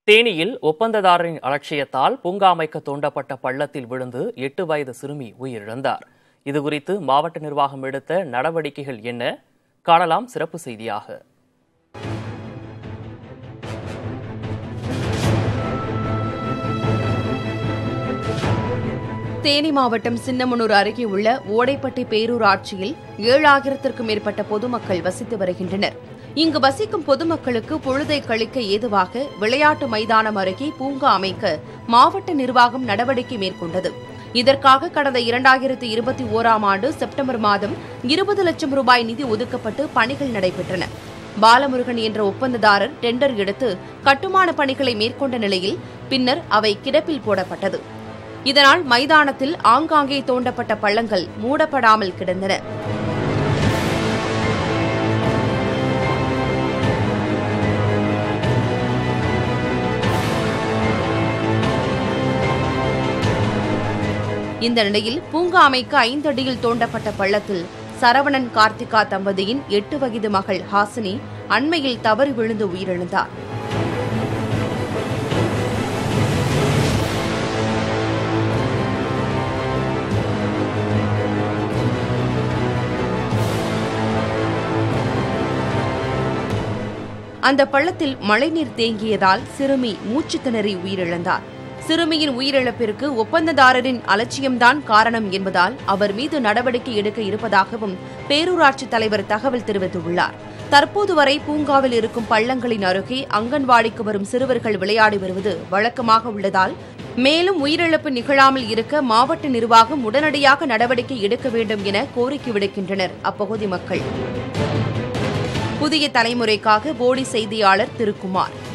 தேனியில் ஒப்பந்ததாரரின் அலட்சியத்தால் பூங்கா அமைக்க தோண்டப்பட்ட பள்ளத்தில் விழுந்து எட்டு வயது சிறுமி உயிரிழந்தார் இதுகுறித்து மாவட்ட நிர்வாகம் எடுத்த நடவடிக்கைகள் என்ன காணலாம் சிறப்பு செய்தியாக தேனி மாவட்டம் சின்னமனூர் அருகே உள்ள ஓடைப்பட்டி பேரூராட்சியில் ஏழாயிரத்திற்கும் மேற்பட்ட பொதுமக்கள் வசித்து வருகின்றனர் இங்கு வசிக்கும் பொதுமக்களுக்கு பொழுதை கழிக்க ஏதுவாக விளையாட்டு மைதானம் அருகே பூங்கா அமைக்க மாவட்ட நிர்வாகம் நடவடிக்கை மேற்கொண்டது இதற்காக கடந்த இரண்டாயிரத்து இருபத்தி ஓராம் ஆண்டு செப்டம்பர் மாதம் இருபது லட்சம் ரூபாய் நிதி ஒதுக்கப்பட்டு பணிகள் நடைபெற்றன பாலமுருகன் என்ற ஒப்பந்ததாரர் டெண்டர் எடுத்து கட்டுமான பணிகளை மேற்கொண்ட நிலையில் பின்னர் அவை கிடப்பில் போடப்பட்டது இதனால் மைதானத்தில் ஆங்காங்கே தோண்டப்பட்ட பள்ளங்கள் மூடப்படாமல் கிடந்தன இந்த நிலையில் பூங்கா அமைக்க ஐந்து அடியில் தோண்டப்பட்ட பள்ளத்தில் சரவணன் கார்த்திகா தம்பதியின் எட்டு வயது மகள் ஹாசினி அண்மையில் தவறி விழுந்து உயிரிழந்தார் அந்த பள்ளத்தில் மழைநீர் தேங்கியதால் சிறுமி மூச்சு திணறி உயிரிழந்தார் சிறுமியின் உயிரிழப்பிற்கு ஒப்பந்ததாரரின் அலட்சியம்தான் காரணம் என்பதால் அவர் மீது நடவடிக்கை எடுக்க இருப்பதாகவும் பேரூராட்சி தலைவர் தகவல் தெரிவித்துள்ளார் தற்போது வரை பூங்காவில் இருக்கும் பள்ளங்களின் அருகே அங்கன்வாடிக்கு வரும் சிறுவர்கள் விளையாடி வருவது வழக்கமாக உள்ளதால் மேலும் உயிரிழப்பு நிகழாமல் இருக்க மாவட்ட நிர்வாகம் உடனடியாக நடவடிக்கை எடுக்க வேண்டும் என கோரிக்கை விடுக்கின்றனர் அப்பகுதி மக்கள் புதிய தலைமுறைக்காக போடி செய்தியாளர் திருக்குமார்